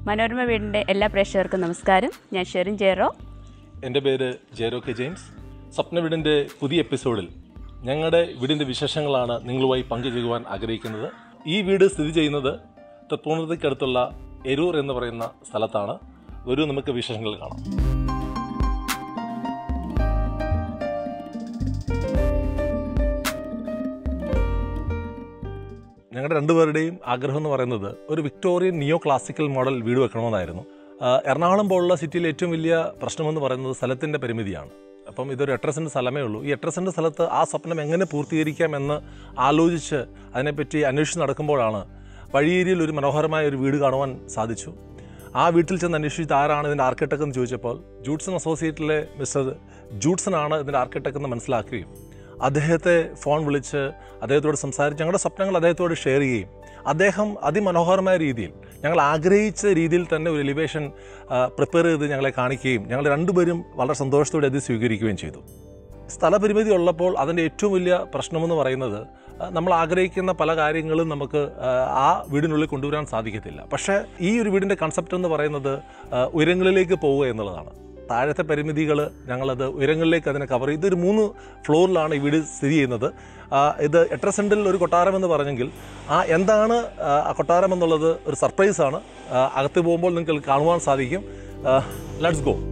മനോരമ വീടിൻ്റെ എല്ലാ പ്രേക്ഷകർക്കും നമസ്കാരം ഞാൻ ഷെറിൻ ജെറോ എൻ്റെ പേര് ജെറോ കെ ജെയിംസ് സ്വപ്ന വീടിൻ്റെ പുതിയ എപ്പിസോഡിൽ ഞങ്ങളുടെ വീടിൻ്റെ വിശേഷങ്ങളാണ് നിങ്ങളുമായി പങ്കുചെയ്യുവാൻ ആഗ്രഹിക്കുന്നത് ഈ വീട് സ്ഥിതി ചെയ്യുന്നത് തൃപ്പൂണിത്തയ്ക്കടുത്തുള്ള എരൂർ എന്ന് പറയുന്ന സ്ഥലത്താണ് ഒരു നമുക്ക് വിശേഷങ്ങൾ കാണാം ഞങ്ങളുടെ രണ്ടുപേരുടെയും ആഗ്രഹം എന്ന് പറയുന്നത് ഒരു വിക്ടോറിയൻ നിയോ ക്ലാസിക്കൽ മോഡൽ വീട് വെക്കണമെന്നായിരുന്നു ആ, എറണാകുളം പോലുള്ള സിറ്റിയിലെ ഏറ്റവും വലിയ പ്രശ്നമെന്ന് പറയുന്നത് സ്ഥലത്തിൻ്റെ പരിമിതിയാണ് അപ്പം ഇതൊരു എട്ടര സെൻറ്റ് സ്ഥലമേ ഉള്ളൂ ഈ എട്ടര സെൻറ്റ് സ്ഥലത്ത് ആ സ്വപ്നം എങ്ങനെ പൂർത്തീകരിക്കാമെന്ന് ആലോചിച്ച് അതിനെപ്പറ്റി അന്വേഷിച്ച് നടക്കുമ്പോഴാണ് വഴിയേരിയിൽ ഒരു മനോഹരമായ ഒരു വീട് കാണുവാൻ സാധിച്ചു ആ വീട്ടിൽ ചെന്ന് അന്വേഷിച്ച് ആരാണ് ഇതിൻ്റെ ആർക്കിടെക്ട് എന്ന് ചോദിച്ചപ്പോൾ ജൂട്ട്സൺ അസോസിയേറ്റിലെ മിസ്റ്റർ ജൂട്ട്സൺ ആണ് ഇതിൻ്റെ ആർക്കിടെക്ട് എന്ന് മനസ്സിലാക്കുകയും അദ്ദേഹത്തെ ഫോൺ വിളിച്ച് അദ്ദേഹത്തോട് സംസാരിച്ച് ഞങ്ങളുടെ സ്വപ്നങ്ങൾ അദ്ദേഹത്തോട് ഷെയർ ചെയ്യുകയും അദ്ദേഹം അതിമനോഹരമായ രീതിയിൽ ഞങ്ങൾ ആഗ്രഹിച്ച രീതിയിൽ തന്നെ ഒരു എലിവേഷൻ പ്രിപ്പയർ ചെയ്ത് ഞങ്ങളെ കാണിക്കുകയും ഞങ്ങൾ രണ്ടുപേരും വളരെ സന്തോഷത്തോടെ അത് സ്വീകരിക്കുകയും ചെയ്തു സ്ഥലപരിമിതി ഉള്ളപ്പോൾ അതിൻ്റെ ഏറ്റവും വലിയ പ്രശ്നമെന്ന് പറയുന്നത് ആ, നമ്മൾ ആഗ്രഹിക്കുന്ന പല കാര്യങ്ങളും നമുക്ക് ആ, ആ വീടിനുള്ളിൽ കൊണ്ടുവരാൻ സാധിക്കത്തില്ല പക്ഷേ ഈ ഒരു വീടിൻ്റെ കൺസെപ്റ്റ് എന്ന് പറയുന്നത് ആ, ഉയരങ്ങളിലേക്ക് പോവുക എന്നുള്ളതാണ് താഴത്തെ പരിമിതികൾ ഞങ്ങളത് ഉയരങ്ങളിലേക്ക് അതിനെ കവർ ചെയ്ത് ഇതൊരു മൂന്ന് ഫ്ലോറിലാണ് ഈ വീട് സ്ഥിതി ചെയ്യുന്നത് ആ, ഇത് എട്ടര സെൻറ്റിൽ ഒരു കൊട്ടാരം എന്ന് പറഞ്ഞെങ്കിൽ ആ എന്താണ് ആ, ആ കൊട്ടാരം എന്നുള്ളത് ഒരു സർപ്രൈസാണ് അകത്ത് പോകുമ്പോൾ നിങ്ങൾക്ക് കാണുവാൻ സാധിക്കും ലെറ്റ്സ് ഗോ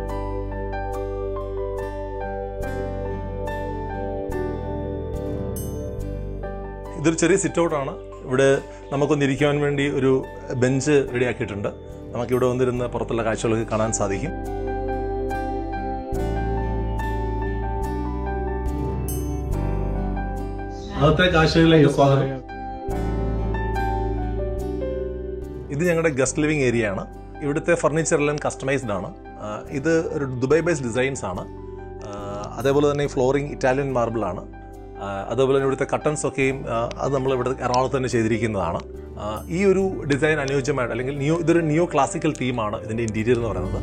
ഇതൊരു ചെറിയ സിറ്റ് ഔട്ടാണ് ഇവിടെ നമുക്കൊന്ന് ഇരിക്കുവാൻ വേണ്ടി ഒരു ബെഞ്ച് റെഡിയാക്കിയിട്ടുണ്ട് നമുക്കിവിടെ വന്നിരുന്ന് പുറത്തുള്ള കാഴ്ചകളൊക്കെ കാണാൻ സാധിക്കും അകത്തെ കാഴ്ചകളിലേക്ക് സ്വാഗതം ഇത് ഞങ്ങളുടെ ഗസ്റ്റ് ലിവിംഗ് ഏരിയ ആണ് ഇവിടുത്തെ ഫർണിച്ചർ എല്ലാം കസ്റ്റമൈസ്ഡ് ആണ് ആ, ഇത് ഒരു ദുബായ് ബേസ്ഡ് ഡിസൈൻസ് ആണ് ആ, അതേപോലെ തന്നെ ഫ്ലോറിംഗ് ഇറ്റാലിയൻ മാർബിൾ ആണ് ആ, അതേപോലെ തന്നെ ഇവിടുത്തെ കട്ടൻസ് ഒക്കെയും ആ, അത് നമ്മൾ ഇവിടെ എറണാകുളത്ത് തന്നെ ചെയ്തിരിക്കുന്നതാണ് ആ, ഈ ഒരു ഡിസൈൻ അനുയോജ്യമായിട്ട് അല്ലെങ്കിൽ നിയോ ഇതൊരു നിയോ ക്ലാസിക്കൽ തീമാണ് ഇതിൻ്റെ ഇൻറ്റീരിയർ എന്ന് പറയുന്നത്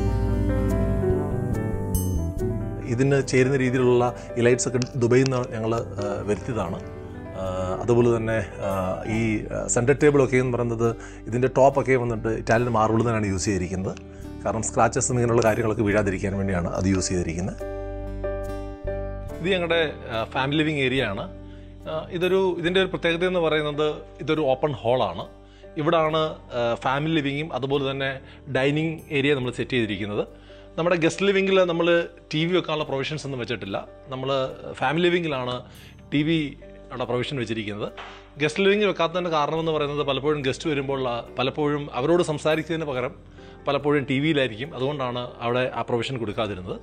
ഇതിന് ചേരുന്ന രീതിയിലുള്ള ഈ ലൈറ്റ്സ് ഒക്കെ ദുബൈയിൽ നിന്ന് ഞങ്ങൾ വരുത്തിയതാണ് ആ, അതുപോലെ തന്നെ ആ, ഈ സെൻറ്റർ ടേബിളൊക്കെ എന്ന് പറയുന്നത് ഇതിൻ്റെ ടോപ്പൊക്കെ വന്നിട്ട് ഇറ്റാലിയൻ മാർബിൾ തന്നെയാണ് യൂസ് ചെയ്തിരിക്കുന്നത് കാരണം സ്ക്രാച്ചസ് ഇങ്ങനെയുള്ള കാര്യങ്ങളൊക്കെ വീഴാതിരിക്കാൻ വേണ്ടിയാണ് അത് യൂസ് ചെയ്തിരിക്കുന്നത് ഇത് ഞങ്ങളുടെ ഫാമിലി ലിവിങ് ഏരിയ ആണ് ആ, ഇതൊരു ഇതിൻ്റെ ഒരു പ്രത്യേകത എന്ന് പറയുന്നത് ഇതൊരു ഓപ്പൺ ഹോളാണ് ഇവിടാണ് ഫാമിലി ലിവിങ്ങും അതുപോലെ തന്നെ ഡൈനിങ് ഏരിയ നമ്മൾ സെറ്റ് ചെയ്തിരിക്കുന്നത് നമ്മുടെ ഗസ്റ്റ് ലിവിങ്ങിൽ നമ്മൾ ടി വി വെക്കാനുള്ള പ്രൊവിഷൻസ് ഒന്നും വെച്ചിട്ടില്ല നമ്മൾ ഫാമിലി ലിവിങ്ങിലാണ് ടി വി ഉള്ള പ്രൊവിഷൻ വെച്ചിരിക്കുന്നത് ഗസ്റ്റ് ലിവിങ് വെക്കാത്തതിൻ്റെ കാരണം എന്ന് പറയുന്നത് പലപ്പോഴും ഗസ്റ്റ് വരുമ്പോൾ ആ, പലപ്പോഴും അവരോട് സംസാരിക്കുന്നതിന് പകരം പലപ്പോഴും ടി വിയിലായിരിക്കും അതുകൊണ്ടാണ് അവിടെ ആ പ്രൊവിഷൻ കൊടുക്കാതിരുന്നത്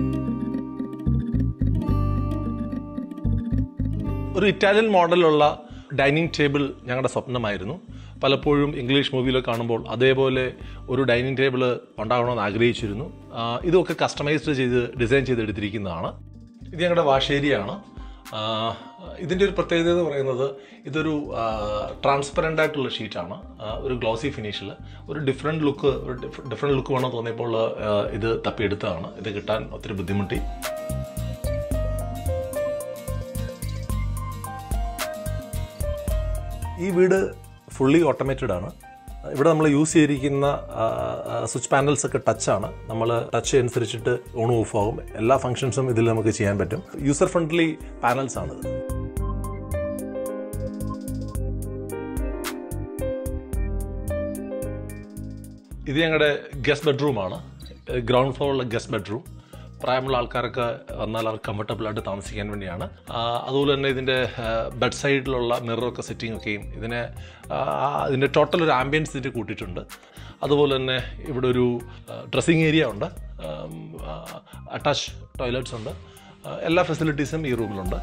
ഒരു ഇറ്റാലിയൻ മോഡലുള്ള ഡൈനിങ് ടേബിൾ ഞങ്ങളുടെ സ്വപ്നമായിരുന്നു പലപ്പോഴും ഇംഗ്ലീഷ് മൂവിയിലൊക്കെ കാണുമ്പോൾ അതേപോലെ ഒരു ഡൈനിങ് ടേബിൾ ഉണ്ടാകണമെന്ന് ആഗ്രഹിച്ചിരുന്നു ആ, ഇതൊക്കെ കസ്റ്റമൈസ്ഡ് ചെയ്ത് ഡിസൈൻ ചെയ്തെടുത്തിരിക്കുന്നതാണ് ഇത് ഞങ്ങളുടെ വാഷേരിയാണ് ഇതിൻ്റെ ഒരു പ്രത്യേകത എന്ന് പറയുന്നത് ഇതൊരു ട്രാൻസ്പെറൻ്റ് ആയിട്ടുള്ള ഷീറ്റാണ് ഒരു ഗ്ലോസി ഫിനിഷിൽ ഒരു ഡിഫറെൻറ്റ് ലുക്ക് ഒരു ഡിഫറെൻറ്റ് ലുക്ക് വേണം തോന്നിയപ്പോൾ ആ, ഇത് തപ്പിയെടുത്തതാണ് ഇത് കിട്ടാൻ ഒത്തിരി ബുദ്ധിമുട്ടി ഈ വീട് ഫുള്ളി ഓട്ടോമേറ്റഡ് ആണ് ഇവിടെ നമ്മൾ യൂസ് ചെയ്തിരിക്കുന്ന സ്വിച്ച് പാനൽസ് ഒക്കെ ടച്ചാണ് നമ്മൾ ടച്ച് അനുസരിച്ചിട്ട് ഓൺ ഓഫ് ആകും എല്ലാ ഫങ്ഷൻസും ഇതിൽ നമുക്ക് ചെയ്യാൻ പറ്റും യൂസർ ഫ്രണ്ട്ലി പാനൽസ് ആണിത് ഇത് ഞങ്ങളുടെ ഗസ്റ്റ് ബെഡ്റൂമാണ് ഗ്രൗണ്ട് ഫ്ലോറിലെ ഗസ്റ്റ് ബെഡ്റൂം പ്രായമുള്ള ആൾക്കാർക്ക് വന്നാൽ അവർക്ക് കംഫർട്ടബിൾ ആയിട്ട് താമസിക്കാൻ വേണ്ടിയാണ് ആ, അതുപോലെ തന്നെ ഇതിൻ്റെ ബെഡ് സൈഡിലുള്ള മിററൊക്കെ സെറ്റിംഗ് ഒക്കെയും ഇതിനെ ആ, ഇതിൻ്റെ ടോട്ടൽ ഒരു ആംബിയൻസ് ഇതിൻ്റെ കൂട്ടിയിട്ടുണ്ട് അതുപോലെ തന്നെ ഇവിടെ ഒരു ഡ്രസ്സിങ് ഏരിയ ഉണ്ട് അറ്റാച്ച് ടോയ്ലറ്റ്സ് ഉണ്ട് ആ, എല്ലാ ഫെസിലിറ്റീസും ഈ റൂമിലുണ്ട്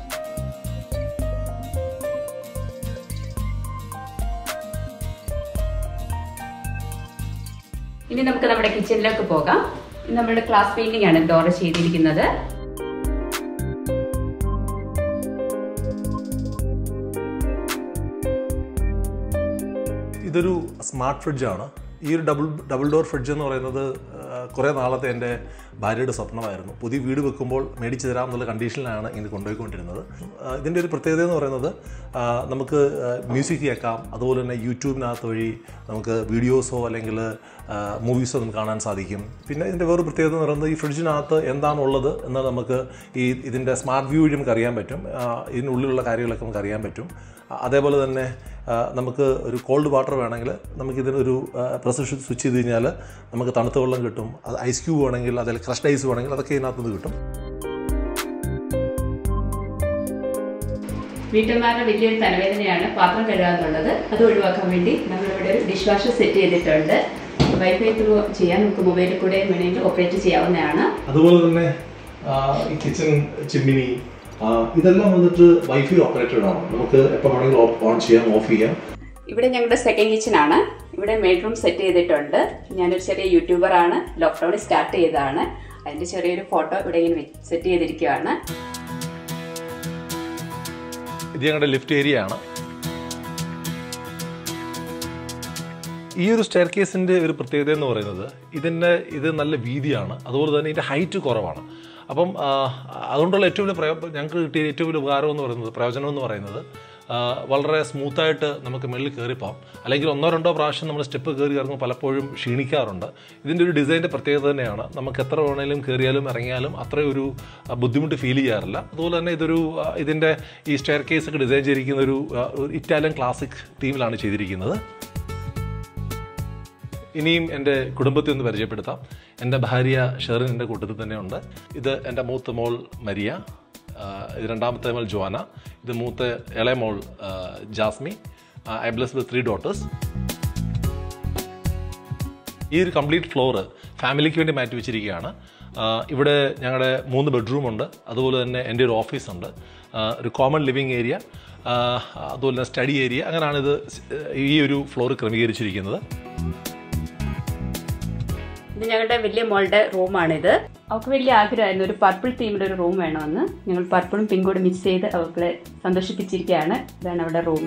ഇനി നമുക്ക് നമ്മുടെ കിച്ചണിലേക്ക് പോകാം ഇത് നമ്മുടെ ക്ലാസ് പെയിന്റിംഗ് ആണ് ഡോർ ചെയ്തിരിക്കുന്നത് ഇതൊരു സ്മാർട്ട് ഫ്രിഡ്ജാണ് ഈ ഒരു ഡബിൾ ഡബിൾ ഡോർ ഫ്രിഡ്ജ് എന്ന് പറയുന്നത് ആ, കുറേ നാളത്തെ എൻ്റെ ഭാര്യയുടെ സ്വപ്നമായിരുന്നു പുതിയ വീട് വെക്കുമ്പോൾ മേടിച്ചു തരാം എന്നുള്ള കണ്ടീഷനിലാണ് ഇങ്ങനെ കൊണ്ടുപോയിക്കൊണ്ടിരുന്നത് ആ, ഇതിൻ്റെ ഒരു പ്രത്യേകത എന്ന് പറയുന്നത് ആ, നമുക്ക് മ്യൂസിക് കേൾക്കാം അതുപോലെ തന്നെ യൂട്യൂബിനകത്ത് വഴി നമുക്ക് വീഡിയോസോ അല്ലെങ്കിൽ മൂവീസോ നമുക്ക് കാണാൻ സാധിക്കും പിന്നെ ഇതിൻ്റെ വേറൊരു പ്രത്യേകത എന്ന് പറയുന്നത് ഈ ഫ്രിഡ്ജിനകത്ത് എന്താണുള്ളത് എന്ന് നമുക്ക് ഈ ഇതിൻ്റെ സ്മാർട്ട് വ്യൂ വഴി നമുക്ക് അറിയാൻ പറ്റും ആ, ഇതിനുള്ളിലുള്ള കാര്യങ്ങളൊക്കെ നമുക്ക് അറിയാൻ പറ്റും ആ, അതേപോലെ തന്നെ ആ, നമുക്ക് ഒരു കോൾഡ് വാട്ടർ വേണമെങ്കിൽ നമുക്കിതിനൊരു പ്രഷർ സ്വിച്ച് ചെയ്ത് കഴിഞ്ഞാൽ നമുക്ക് തണുത്ത വെള്ളം കിട്ടും അത് ഐസ് ക്യൂബ് വേണമെങ്കിൽ അതിൽ ക്രഷ്ഡ് ഐസ് വേണമെങ്കിൽ അതൊക്കെ ഇതിനകത്തുനിന്ന് കിട്ടും വീട്ടമ്മമാരുടെ വലിയൊരു തലവേദനയാണ് പാത്രം കഴുകാന്നുള്ളത് അത് ഒഴിവാക്കാൻ വേണ്ടി നമ്മളിവിടെ ഒരു ഡിഷ് വാഷർ സെറ്റ് ചെയ്തിട്ടുണ്ട് വൈഫൈ ത്രൂ ചെയ്യാൻ നമുക്ക് മൊബൈലിൽ കൂടെ വേണമെങ്കിൽ ഓപ്പറേറ്റ് ചെയ്യാവുന്നതാണ് അതുപോലെ തന്നെ ഈ കിച്ചൺ ചിമ്മിനി ഇതെല്ലാം വന്നിട്ട് വൈഫൈ ഓപ്പറേറ്റഡ് ആണ് നമുക്ക് എപ്പോൾ വേണമെങ്കിലും ഓൺ ചെയ്യാം ഓഫ് ചെയ്യാം ഇവിടെ ഞങ്ങളുടെ സെക്കൻഡ് കിച്ചൺ ആണ് ഇവിടെ മെയ്ഡ് റൂം സെറ്റ് ചെയ്തിട്ടുണ്ട് ഞാനൊരു ചെറിയ യൂട്യൂബർ ആണ് ലോക്ക്ഡൌണിൽ സ്റ്റാർട്ട് ചെയ്തതാണ് അതിന്റെ ചെറിയൊരു ഫോട്ടോ ഇവിടെ ഇങ്ങനെ സെറ്റ് ചെയ്തിരിക്കുകയാണ് ഇത് ഞങ്ങളുടെ ലിഫ്റ്റ് ഏരിയ ആണ് ഈ ഒരു സ്റ്റെയർ കേസിൻ്റെ ഒരു പ്രത്യേകത എന്ന് പറയുന്നത് ഇതിൻ്റെ ഇത് നല്ല വീതിയാണ് അതുപോലെ തന്നെ ഇതിൻ്റെ ഹൈറ്റ് കുറവാണ് അപ്പം ആ, അതുകൊണ്ടുള്ള ഏറ്റവും വലിയ പ്രയോ ഞങ്ങൾക്ക് കിട്ടിയ ഏറ്റവും വലിയ ഉപകാരം എന്ന് പറയുന്നത് പ്രയോജനം എന്ന് പറയുന്നത് ആ, വളരെ സ്മൂത്തായിട്ട് നമുക്ക് മുകളിൽ കയറിപ്പോം അല്ലെങ്കിൽ ഒന്നോ രണ്ടോ പ്രാവശ്യം നമ്മൾ സ്റ്റെപ്പ് കയറി ഇറങ്ങുമ്പോൾ പലപ്പോഴും ക്ഷീണിക്കാറുണ്ട് ഇതിൻ്റെ ഒരു ഡിസൈൻ്റെ പ്രത്യേകത തന്നെയാണ് നമുക്ക് എത്ര വേണേലും കയറിയാലും ഇറങ്ങിയാലും അത്രയും ഒരു ആ, ബുദ്ധിമുട്ട് ഫീൽ ചെയ്യാറില്ല അതുപോലെ തന്നെ ഇതൊരു ആ, ഇതിൻ്റെ ഈ സ്റ്റെയർ കേസ് ഒക്കെ ഡിസൈൻ ചെയ്തിരിക്കുന്ന ഒരു ആ, ഒരു ഇറ്റാലിയൻ ക്ലാസിക് തീമിലാണ് ചെയ്തിരിക്കുന്നത് ഇനിയും എൻ്റെ കുടുംബത്തെ ഒന്ന് പരിചയപ്പെടുത്താം എൻ്റെ ഭാര്യ ഷെറിൻ എൻ്റെ കൂട്ടത്തിൽ തന്നെയുണ്ട് ഇത് എൻ്റെ മൂത്ത മോൾ മരിയ ആ, ഇത് രണ്ടാമത്തെ മോൾ ജോന ഇത് മൂത്ത ഇളയ മോൾ ആ, Jasmi I bless with three daughters ഈ ഒരു കംപ്ലീറ്റ് ഫ്ലോറ് ഫാമിലിക്ക് വേണ്ടി മാറ്റി വെച്ചിരിക്കുകയാണ് ആ, ഇവിടെ ഞങ്ങളുടെ മൂന്ന് ബെഡ്റൂം ഉണ്ട് അതുപോലെ തന്നെ എൻ്റെ ഒരു ഓഫീസുണ്ട് ആ, ഒരു കോമൺ ലിവിങ് ഏരിയ അതുപോലെ തന്നെ സ്റ്റഡി ഏരിയ അങ്ങനെയാണ് ഇത് ഈ ഒരു ഫ്ലോർ ക്രമീകരിച്ചിരിക്കുന്നത് ഇത് ഞങ്ങളുടെ വലിയ മോളുടെ റൂമാണിത് അവൾക്ക് വലിയ ആഗ്രഹമായിരുന്നു ഒരു പർപ്പിൾ തീമിൽ ഒരു റൂം വേണമെന്ന് ഞങ്ങൾ പർപ്പിളും പിങ്കും കൂടെ മിക്സ് ചെയ്ത് അവളെ സന്തോഷിപ്പിച്ചിരിക്കുകയാണ് ഇതാണ് അവളുടെ റൂം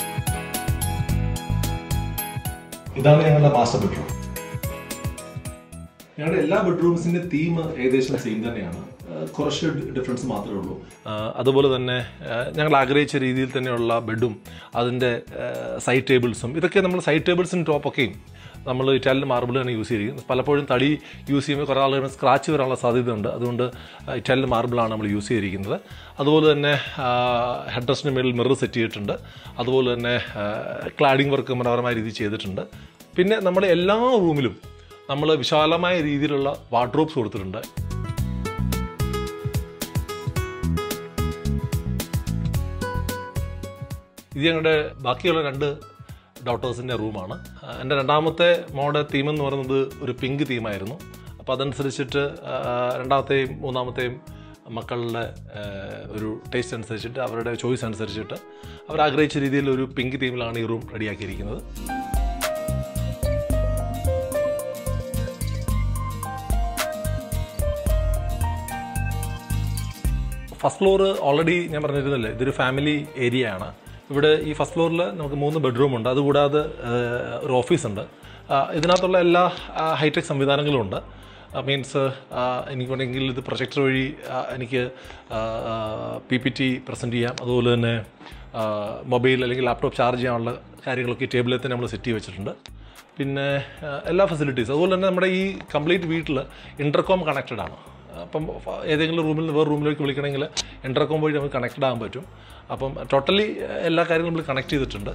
ഇതാണ് ഞങ്ങളുടെ മാസ്റ്റർ ബെഡ്റൂം ഞങ്ങളുടെ എല്ലാ ബെഡ്റൂംസിന്റെ തീം ഏകദേശം സെയിം തന്നെയാണ് ആ, കുറച്ച് ഡിഫറൻസ് മാത്രമേ ഉള്ളൂ ആ, അതുപോലെ തന്നെ ആ, ഞങ്ങൾ ആഗ്രഹിച്ച രീതിയിൽ തന്നെയുള്ള ബെഡും അതിൻ്റെ സൈഡ് ടേബിൾസും ഇതൊക്കെ നമ്മൾ സൈഡ് ടേബിൾസിന് ടോപ്പൊക്കെയും നമ്മൾ ഇറ്റാലിയൻ മാർബിൾ തന്നെ യൂസ് ചെയ്തിരിക്കുന്നത് പലപ്പോഴും തടി യൂസ് ചെയ്യുമ്പോൾ കുറേ ആളുകൾ സ്ക്രാച്ച് വരാനുള്ള സാധ്യതയുണ്ട് അതുകൊണ്ട് ഇറ്റാലിയൻ മാർബിളാണ് നമ്മൾ യൂസ് ചെയ്തിരിക്കുന്നത് അതുപോലെ തന്നെ ഹെഡ് റെസ്റ്റിന് മേളിൽ മിറർ സെറ്റ് ചെയ്തിട്ടുണ്ട് അതുപോലെ തന്നെ ക്ലാഡിംഗ് വർക്ക് മനോഹരമായ രീതിയിൽ ചെയ്തിട്ടുണ്ട് പിന്നെ നമ്മുടെ എല്ലാ റൂമിലും നമ്മൾ വിശാലമായ രീതിയിലുള്ള വാർഡ്രോബ്സ് കൊടുത്തിട്ടുണ്ട് ഇത് ഞങ്ങളുടെ ബാക്കിയുള്ള രണ്ട് ഡോട്ടേഴ്സിൻ്റെ റൂമാണ് ആ, എൻ്റെ രണ്ടാമത്തെ മോഡൽ തീം എന്ന് പറയുന്നത് ഒരു പിങ്ക് തീമായിരുന്നു അപ്പോൾ അതനുസരിച്ചിട്ട് ആ, രണ്ടാമത്തെയും മൂന്നാമത്തെയും മക്കളുടെ ആ, ഒരു ടേസ്റ്റ് അനുസരിച്ചിട്ട് അവരുടെ ചോയ്സ് അനുസരിച്ചിട്ട് അവർ ആഗ്രഹിച്ച രീതിയിൽ ഒരു പിങ്ക് തീമിലാണ് ഈ റൂം റെഡിയാക്കിയിരിക്കുന്നത് ഫസ്റ്റ് ഫ്ലോർ ഓൾറെഡി ഞാൻ പറഞ്ഞിരുന്നില്ലേ ഇതൊരു ഫാമിലി ഏരിയ ആണ് ഇവിടെ ഈ ഫസ്റ്റ് ഫ്ലോറിൽ നമുക്ക് മൂന്ന് ബെഡ്റൂം ഉണ്ട് അതുകൂടാതെ ആ, ഒരു ഓഫീസുണ്ട് ആ, ഇതിനകത്തുള്ള എല്ലാ ഹൈടെക് സംവിധാനങ്ങളും ഉണ്ട് മീൻസ് എനിക്ക് വേണമെങ്കിൽ ഇത് പ്രൊജക്ടർ വഴി ആ, എനിക്ക് പി പി ടി പ്രസൻറ്റ് ചെയ്യാം അതുപോലെ തന്നെ മൊബൈൽ അല്ലെങ്കിൽ ലാപ്ടോപ്പ് ചാർജ് ചെയ്യാനുള്ള കാര്യങ്ങളൊക്കെ ഈ ടേബിളിൽ തന്നെ നമ്മൾ സെറ്റ് ചെയ്ത് വെച്ചിട്ടുണ്ട് പിന്നെ ആ, എല്ലാ ഫെസിലിറ്റീസ് അതുപോലെ തന്നെ നമ്മുടെ ഈ കംപ്ലീറ്റ് വീട്ടിൽ ഇൻ്റർകോം കണക്റ്റഡ് ആണ് അപ്പം ഫ- ഏതെങ്കിലും റൂമിൽ നിന്ന് വേറെ റൂമിലേക്ക് വിളിക്കണമെങ്കിൽ ഇൻ്റർകോം വഴി നമുക്ക് കണക്റ്റഡ് ആകാൻ പറ്റും അപ്പം ടോട്ടലി എല്ലാ കാര്യങ്ങളും നമ്മൾ കണക്ട് ചെയ്തിട്ടുണ്ട്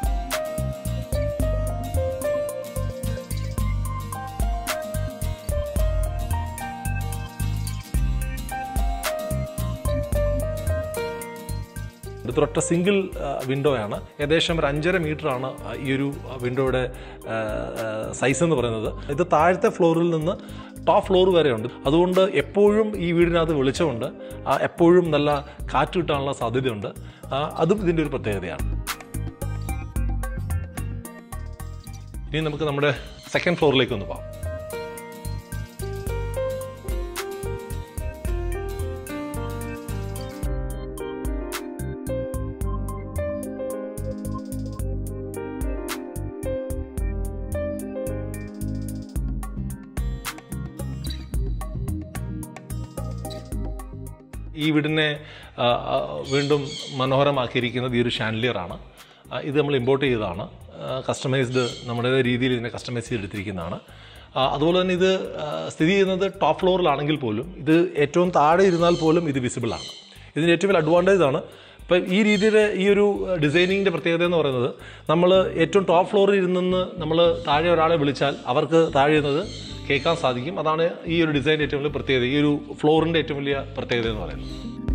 ഇതൊരൊറ്റ സിംഗിൾ വിൻഡോയാണ് ഏകദേശം ഒരു അഞ്ചര മീറ്ററാണ് ഈ ഒരു വിൻഡോയുടെ സൈസ് എന്ന് പറയുന്നത് ഇത് താഴത്തെ ഫ്ലോറിൽ നിന്ന് ടോപ്പ് ഫ്ലോർ വരെയുണ്ട് അതുകൊണ്ട് എപ്പോഴും ഈ വീടിനകത്ത് വെളിച്ചമുണ്ട് ആ, എപ്പോഴും നല്ല കാറ്റ് കിട്ടാനുള്ള സാധ്യതയുണ്ട് ആ, അതും ഇതിൻ്റെ ഒരു പ്രത്യേകതയാണ് ഇനി നമുക്ക് നമ്മുടെ സെക്കൻഡ് ഫ്ലോറിലേക്ക് ഒന്ന് പോകാം ഈ വീടിനെ ആ, ആ, വീണ്ടും മനോഹരമാക്കിയിരിക്കുന്നത് ഈ ഒരു ഷാൻലിയറാണ് ആ, ഇത് നമ്മൾ ഇമ്പോർട്ട് ചെയ്തതാണ് കസ്റ്റമൈസ്ഡ് നമ്മുടെ രീതിയിൽ ഇതിനെ കസ്റ്റമൈസ് ചെയ്തെടുത്തിരിക്കുന്നതാണ് ആ, അതുപോലെ തന്നെ ഇത് ആ, സ്ഥിതി ചെയ്യുന്നത് ടോപ്പ് ഫ്ലോറിലാണെങ്കിൽ പോലും ഇത് ഏറ്റവും താഴെ ഇരുന്നാൽ പോലും ഇത് വിസിബിൾ ആണ് ഇതിൻ്റെ ഏറ്റവും വലിയ അഡ്വാൻറ്റേജ് ആണ് ഇപ്പം ഈ രീതിയിൽ ഈ ഒരു ഡിസൈനിങ്ങിൻ്റെ പ്രത്യേകത എന്ന് പറയുന്നത് നമ്മൾ ഏറ്റവും ടോപ്പ് ഫ്ലോറിൽ ഇരുന്നെന്ന് നമ്മൾ താഴെ ഒരാളെ വിളിച്ചാൽ അവർക്ക് താഴെ ഇരുന്നത് കേൾക്കാൻ സാധിക്കും അതാണ് ഈ ഒരു ഡിസൈൻ്റെ ഏറ്റവും വലിയ പ്രത്യേകത ഈ ഒരു ഫ്ലോറിൻ്റെ ഏറ്റവും വലിയ പ്രത്യേകത എന്ന് പറയുന്നത്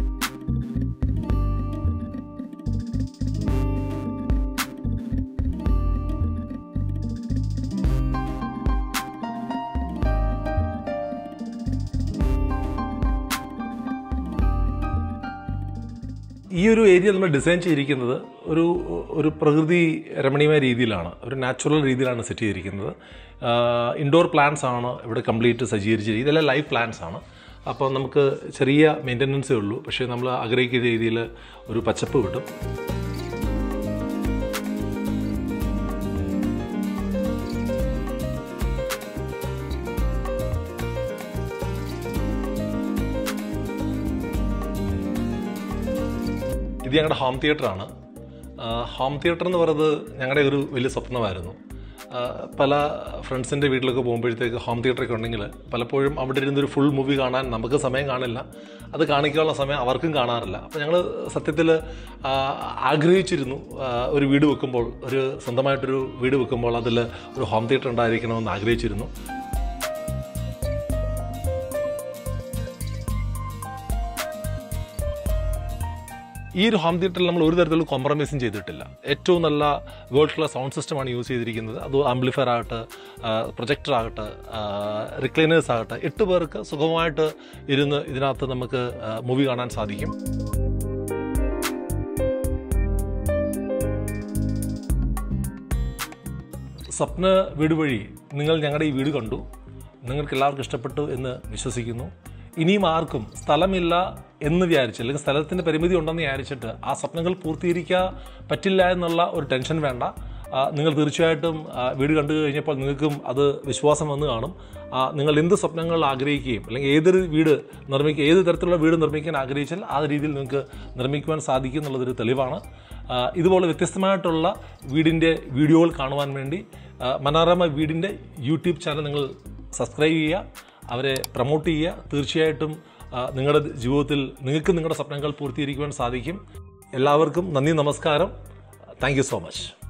ഈ ഒരു ഏരിയ നമ്മൾ ഡിസൈൻ ചെയ്തിരിക്കുന്നത് ഒരു ഒരു പ്രകൃതി രമണീയമായ രീതിയിലാണ് ഒരു നാച്ചുറൽ രീതിയിലാണ് സെറ്റ് ചെയ്തിരിക്കുന്നത് ഇൻഡോർ പ്ലാന്റ്സ് ആണ് ഇവിടെ കംപ്ലീറ്റ് സജ്ജീകരിച്ചിരിക്കുന്നത് ഇതെല്ലാം ലൈവ് പ്ലാന്റ്സ് ആണ് അപ്പോൾ നമുക്ക് ചെറിയ മെയിൻ്റനൻസേ ഉള്ളൂ പക്ഷേ നമ്മൾ ആഗ്രഹിക്കുന്ന രീതിയിൽ ഒരു പച്ചപ്പ് കിട്ടും ഇത് ഞങ്ങളുടെ ഹോം തിയേറ്ററാണ് ഹോം തിയേറ്റർ എന്ന് പറയുന്നത് ഞങ്ങളുടെ ഒരു വലിയ സ്വപ്നമായിരുന്നു ആ, പല ഫ്രണ്ട്സിൻ്റെ വീട്ടിലൊക്കെ പോകുമ്പോഴത്തേക്ക് ഹോം തിയേറ്ററൊക്കെ ഉണ്ടെങ്കിൽ പലപ്പോഴും അവിടെ ഇരുന്നൊരു ഫുൾ മൂവി കാണാൻ നമുക്ക് സമയം കാണില്ല അത് കാണിക്കാനുള്ള സമയം അവർക്കും കാണാറില്ല അപ്പോൾ ഞങ്ങൾ സത്യത്തിൽ ആഗ്രഹിച്ചിരുന്നു ആ, ഒരു വീട് വെക്കുമ്പോൾ ഒരു സ്വന്തമായിട്ടൊരു വീട് വെക്കുമ്പോൾ അതിൽ ഒരു ഹോം തിയേറ്റർ ഉണ്ടായിരിക്കണമെന്ന് ആഗ്രഹിച്ചിരുന്നു ഈ ഒരു ഹോം തിയേറ്ററിൽ നമ്മൾ ഒരു തരത്തിലുള്ള കോംപ്രമൈസും ചെയ്തിട്ടില്ല ഏറ്റവും നല്ല വേൾഡ് ക്ലാസ് സൗണ്ട് സിസ്റ്റമാണ് യൂസ് ചെയ്തിരിക്കുന്നത് അത് ആംപ്ലിഫയർ ആകട്ടെ പ്രൊജക്ടർ ആകട്ടെ റിക്ലൈനേഴ്സ് ആകട്ടെ എട്ട് പേർക്ക് സുഖമായിട്ട് ഇരുന്ന് ഇതിനകത്ത് നമുക്ക് മൂവി കാണാൻ സാധിക്കും സ്വപ്ന വീട് വഴി നിങ്ങൾ ഞങ്ങളുടെ ഈ വീട് കണ്ടു നിങ്ങൾക്ക് എല്ലാവർക്കും ഇഷ്ടപ്പെട്ടു എന്ന് വിശ്വസിക്കുന്നു ഇനിയും ആർക്കും സ്ഥലമില്ല എന്ന് വിചാരിച്ച് അല്ലെങ്കിൽ സ്ഥലത്തിൻ്റെ പരിമിതി ഉണ്ടെന്ന് വിചാരിച്ചിട്ട് ആ സ്വപ്നങ്ങൾ പൂർത്തീകരിക്കാൻ പറ്റില്ല എന്നുള്ള ഒരു ടെൻഷൻ വേണ്ട ആ, നിങ്ങൾ തീർച്ചയായിട്ടും ആ, വീട് കണ്ടു കഴിഞ്ഞപ്പോൾ നിങ്ങൾക്കും അത് വിശ്വാസം വന്ന് കാണും ആ, നിങ്ങൾ എന്ത് സ്വപ്നങ്ങൾ ആഗ്രഹിക്കുകയും അല്ലെങ്കിൽ ഏതൊരു വീട് നിർമ്മിക്കുക ഏത് തരത്തിലുള്ള വീട് നിർമ്മിക്കാൻ ആഗ്രഹിച്ചാൽ ആ രീതിയിൽ നിങ്ങൾക്ക് നിർമ്മിക്കുവാൻ സാധിക്കും എന്നുള്ളതൊരു തെളിവാണ് ആ, ഇതുപോലെ വ്യത്യസ്തമായിട്ടുള്ള വീടിൻ്റെ വീഡിയോകൾ കാണുവാൻ വേണ്ടി ആ, മനോരമ വീടിൻ്റെ യൂട്യൂബ് ചാനൽ നിങ്ങൾ സബ്സ്ക്രൈബ് ചെയ്യുക അവരെ പ്രൊമോട്ട് ചെയ്യുക തീർച്ചയായിട്ടും ആ, നിങ്ങളുടെ ജീവിതത്തിൽ നിങ്ങൾക്ക് നിങ്ങളുടെ സ്വപ്നങ്ങൾ പൂർത്തീകരിക്കുവാൻ സാധിക്കും എല്ലാവർക്കും നന്ദി നമസ്കാരം താങ്ക് യു സോ മച്ച്